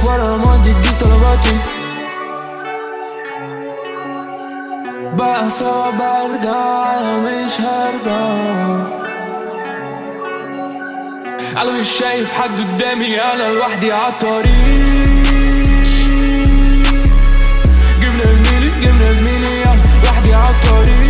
ورا ماضي دي طلباتي بقى صعب ارجع انا مش هرجع انا مش شايف حد قدامي انا لوحدي عالطريق جبنا زميلي جبنا زميلي انا لوحدي عالطريق